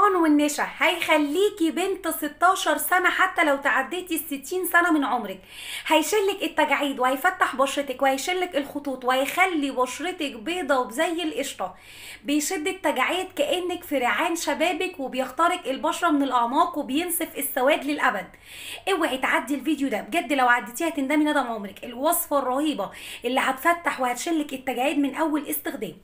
والنشا هيخليكي بنت 16 سنة حتى لو تعديتي ال 60 سنة من عمرك هيشلك التجاعيد وهيفتح بشرتك وهيشلك الخطوط وهيخلي بشرتك بيضة وزي القشطة بيشد التجاعيد كأنك في ريعان شبابك وبيخترق البشرة من الأعماق وبينسف السواد للأبد اوعي تعدي الفيديو ده بجد لو عديتيه هتندمي ندم عمرك الوصفة الرهيبة اللي هتفتح وهتشلك التجاعيد من أول استخدام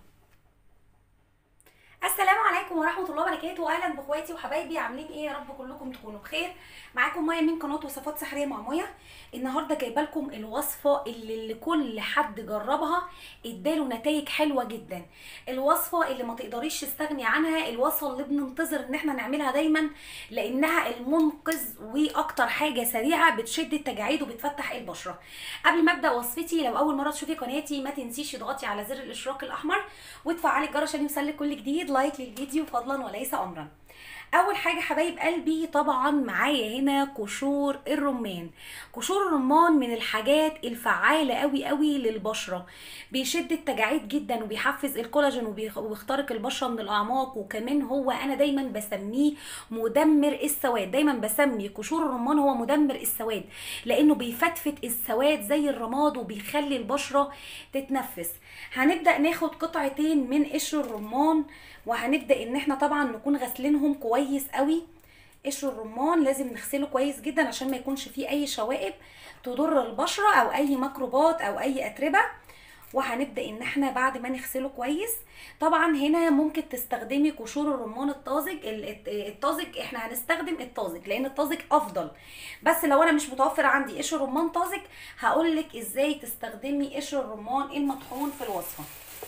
السلام عليكم ورحمه الله وبركاته اهلا باخواتي وحبايبي عاملين ايه يا رب كلكم تكونوا بخير معاكم مايا من قناه وصفات سحريه مع مايا النهارده جايبه لكم الوصفه اللي, اللي كل حد جربها اداله نتائج حلوه جدا الوصفه اللي ما تقدريش تستغني عنها الوصفه اللي بننتظر ان احنا نعملها دايما لانها المنقذ واكتر حاجه سريعه بتشد التجاعيد وبتفتح البشره قبل ما ابدا وصفتي لو اول مره تشوفي قناتي ما تنسيش تضغطي على زر الاشتراك الاحمر وتفعلي الجرس عشان يوصلك كل جديد لايك للفيديو فضلا وليس امرا اول حاجه حبايب قلبي طبعا معايا هنا قشور الرمان قشور الرمان من الحاجات الفعاله قوي قوي للبشره بيشد التجاعيد جدا وبيحفز الكولاجين وبيخترق البشره من الاعماق وكمان هو انا دايما بسميه مدمر السواد دايما بسمي قشور الرمان هو مدمر السواد لانه بيفتفت السواد زي الرماد وبيخلي البشره تتنفس هنبدا ناخد قطعتين من قشر الرمان وهنبدا ان احنا طبعا نكون غاسلينهم كويس قوي قشر الرمان لازم نغسله كويس جدا عشان ما يكونش فيه اي شوائب تضر البشره او اي ميكروبات او اي اتربه وهنبدا ان احنا بعد ما نغسله كويس طبعا هنا ممكن تستخدمي قشور الرمان الطازج الطازج احنا هنستخدم الطازج لان الطازج افضل بس لو انا مش متوفر عندي قشر رمان طازج هقولك ازاي تستخدمي قشر الرمان المطحون في الوصفه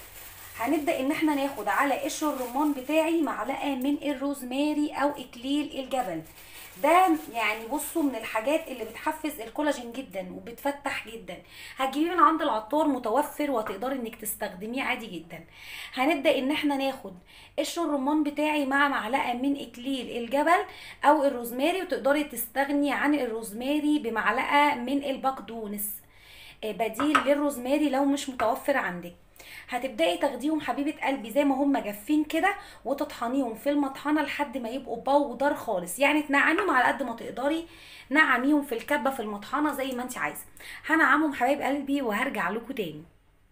هنبدا ان احنا ناخد على قشر الرمان بتاعي معلقه من الروزماري او اكليل الجبل ده يعني بصوا من الحاجات اللي بتحفز الكولاجين جدا وبتفتح جدا هتجيبيه من عند العطار متوفر وتقدري انك تستخدميه عادي جدا هنبدا ان احنا ناخد قشر الرمان بتاعي مع معلقه من اكليل الجبل او الروزماري وتقدري تستغني عن الروزماري بمعلقه من البقدونس بديل للروزماري لو مش متوفر عندك هتبداي تاخديهم حبيبه قلبي زي ما هم جافين كده وتطحنيهم في المطحنه لحد ما يبقوا بودر خالص يعني تنعميهم على قد ما تقدري نعميهم في الكبه في المطحنه زي ما انت عايزه هنعمهم حبايب قلبي وهرجع لكم تاني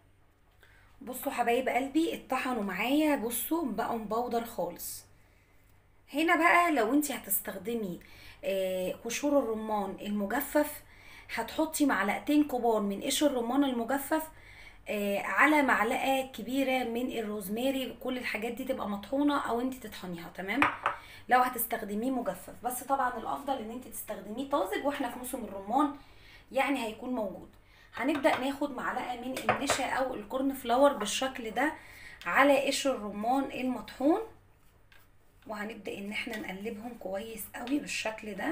بصوا حبايب قلبي اتطحنوا معايا بصوا بقوا بودر خالص هنا بقى لو انت هتستخدمي قشور الرمان المجفف هتحطي معلقتين كبار من قشر الرمان المجفف على معلقه كبيره من الروزماري كل الحاجات دي تبقى مطحونه او انت تطحنيها تمام لو هتستخدميه مجفف بس طبعا الافضل ان انت تستخدميه طازج واحنا في موسم الرمان يعني هيكون موجود هنبدا ناخد معلقه من النشا او الكورن فلاور بالشكل ده على قشر الرمان المطحون وهنبدا ان احنا نقلبهم كويس قوي بالشكل ده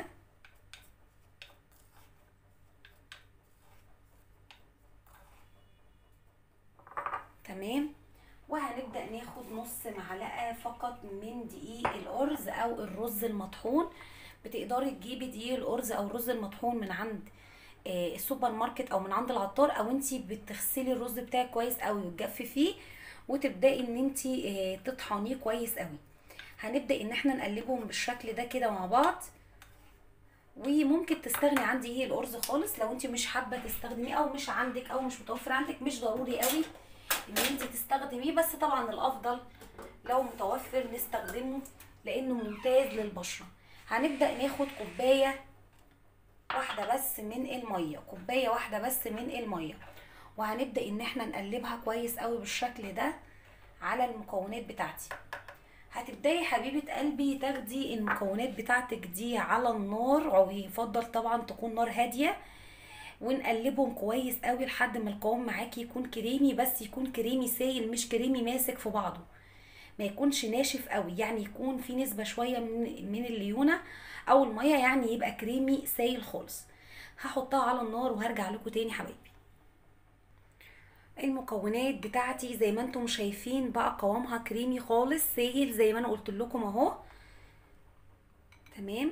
تمام وهنبدا ناخد نص معلقه فقط من دقيق الارز او الرز المطحون بتقدري تجيبي دقيق الارز او الرز المطحون من عند السوبر ماركت او من عند العطار او انتي بتغسلي الرز بتاعك كويس قوي وتجففيه وتبداي ان انتي تطحنيه كويس قوي هنبدا ان احنا نقلبهم بالشكل ده كده مع بعض وممكن تستغني عن دقيق الارز خالص لو انت مش حابه تستخدميه او مش عندك او مش متوفر عندك مش ضروري قوي ان انت تستخدميه بس طبعا الافضل لو متوفر نستخدمه لانه ممتاز للبشره هنبدا ناخد كوبايه واحده بس من الميه كوبايه واحده بس من الميه وهنبدا ان احنا نقلبها كويس قوي بالشكل ده على المكونات بتاعتي هتبداي حبيبه قلبي تاخدي المكونات بتاعتك دي على النار او يفضل طبعا تكون نار هاديه ونقلبهم كويس قوي لحد ما القوام معاكي يكون كريمي بس يكون كريمي سايل مش كريمي ماسك في بعضه ما يكونش ناشف قوي يعني يكون في نسبه شويه من من الليونه او الميه يعني يبقى كريمي سايل خالص هحطها على النار وهرجع لكم تاني حبايبي المكونات بتاعتي زي ما انتم شايفين بقى قوامها كريمي خالص سايل زي ما انا قلت لكم اهو تمام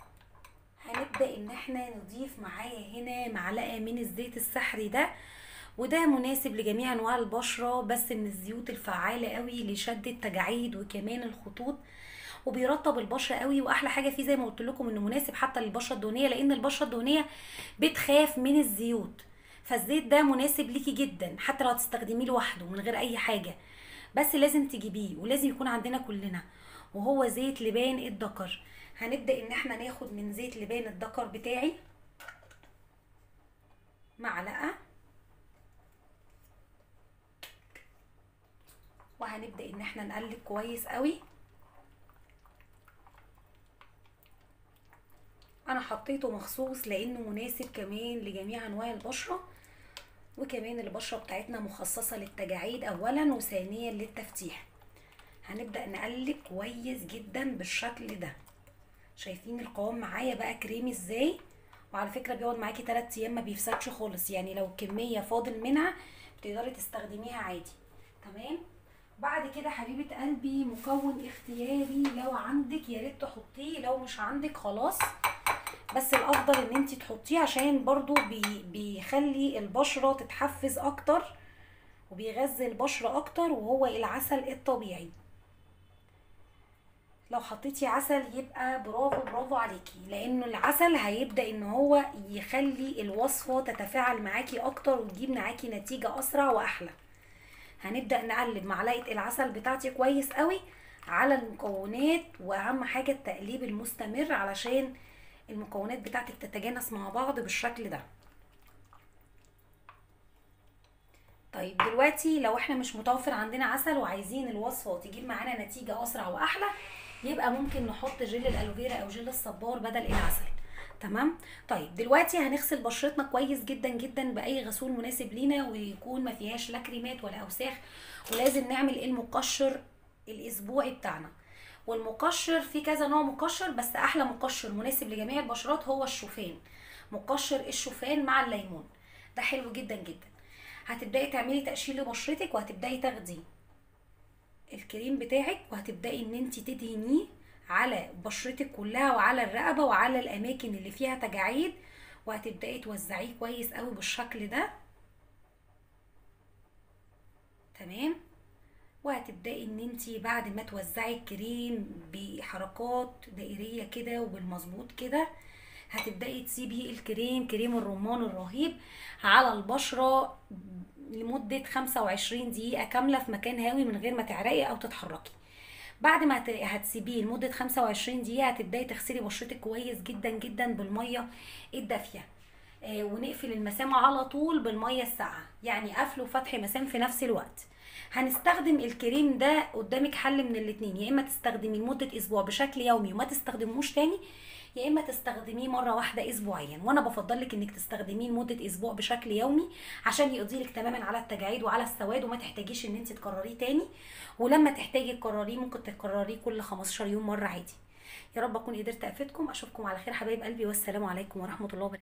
هنبدا ان احنا نضيف معايا هنا معلقه من الزيت السحري ده وده مناسب لجميع انواع البشره بس من الزيوت الفعاله قوي لشد التجاعيد وكمان الخطوط وبيرطب البشره قوي واحلى حاجه فيه زي ما قلت لكم انه مناسب حتى للبشره الدهنيه لان البشره الدهنيه بتخاف من الزيوت فالزيت ده مناسب ليكي جدا حتى لو هتستخدميه لوحده من غير اي حاجه بس لازم تجيبيه ولازم يكون عندنا كلنا وهو زيت لبان الذكر هنبدا ان احنا ناخد من زيت لبان الذكر بتاعي معلقه وهنبدا ان احنا نقلب كويس قوي انا حطيته مخصوص لانه مناسب كمان لجميع انواع البشره وكمان البشره بتاعتنا مخصصه للتجاعيد اولا وثانيا للتفتيح هنبدا نقلب كويس جدا بالشكل ده شايفين القوام معايا بقى كريمي ازاي وعلى فكره بيقعد معاكي 3 ايام ما بيفسدش خالص يعني لو كميه فاضل منها بتقدري تستخدميها عادي تمام بعد كده حبيبه قلبي مكون اختياري لو عندك يا ريت تحطيه لو مش عندك خلاص بس الافضل ان انت تحطيه عشان برضو بي بيخلي البشره تتحفز اكتر وبيغذي البشره اكتر وهو العسل الطبيعي لو حطيتي عسل يبقى برافو برافو عليكي لانه العسل هيبدا ان هو يخلي الوصفه تتفاعل معاكي اكتر وتجيب معاكي نتيجه اسرع واحلى هنبدا نقلب معلقه العسل بتاعتي كويس قوي على المكونات واهم حاجه التقليب المستمر علشان المكونات بتاعتك تتجانس مع بعض بالشكل ده طيب دلوقتي لو احنا مش متوفر عندنا عسل وعايزين الوصفه تجيب معانا نتيجه اسرع واحلى يبقى ممكن نحط جل الالوفيرا او جل الصبار بدل العسل تمام طيب دلوقتي هنغسل بشرتنا كويس جدا جدا باي غسول مناسب لينا ويكون ما فيهاش لا كريمات ولا اوساخ ولازم نعمل المقشر الاسبوعي بتاعنا والمقشر في كذا نوع مقشر بس احلى مقشر مناسب لجميع البشرات هو الشوفان مقشر الشوفان مع الليمون ده حلو جدا جدا هتبداي تعملي تقشير لبشرتك وهتبداي تاخدي الكريم بتاعك وهتبداي ان انت تدهنيه على بشرتك كلها وعلى الرقبه وعلى الاماكن اللي فيها تجاعيد وهتبداي توزعيه كويس قوي بالشكل ده تمام وهتبداي ان انت بعد ما توزعي الكريم بحركات دائريه كده وبالمظبوط كده هتبداي تسيبي الكريم كريم الرمان الرهيب على البشره لمده 25 دقيقه كامله في مكان هاوي من غير ما تعرقي او تتحركي بعد ما هتسيبيه لمده 25 دقيقه هتبداي تغسلي بشرتك كويس جدا جدا بالميه الدافيه آه ونقفل المسام على طول بالميه الساقعه يعني قفل وفتح مسام في نفس الوقت هنستخدم الكريم ده قدامك حل من الاتنين يا اما تستخدميه لمده اسبوع بشكل يومي وما تستخدموش تاني يا اما تستخدميه مره واحده اسبوعيا وانا بفضل لك انك تستخدميه لمده اسبوع بشكل يومي عشان يقضي لك تماما على التجاعيد وعلى السواد وما تحتاجيش ان انت تكرريه تاني ولما تحتاجي تكرريه ممكن تكرريه كل 15 يوم مره عادي يا رب اكون قدرت افيدكم اشوفكم على خير حبايب قلبي والسلام عليكم ورحمه الله وبركاته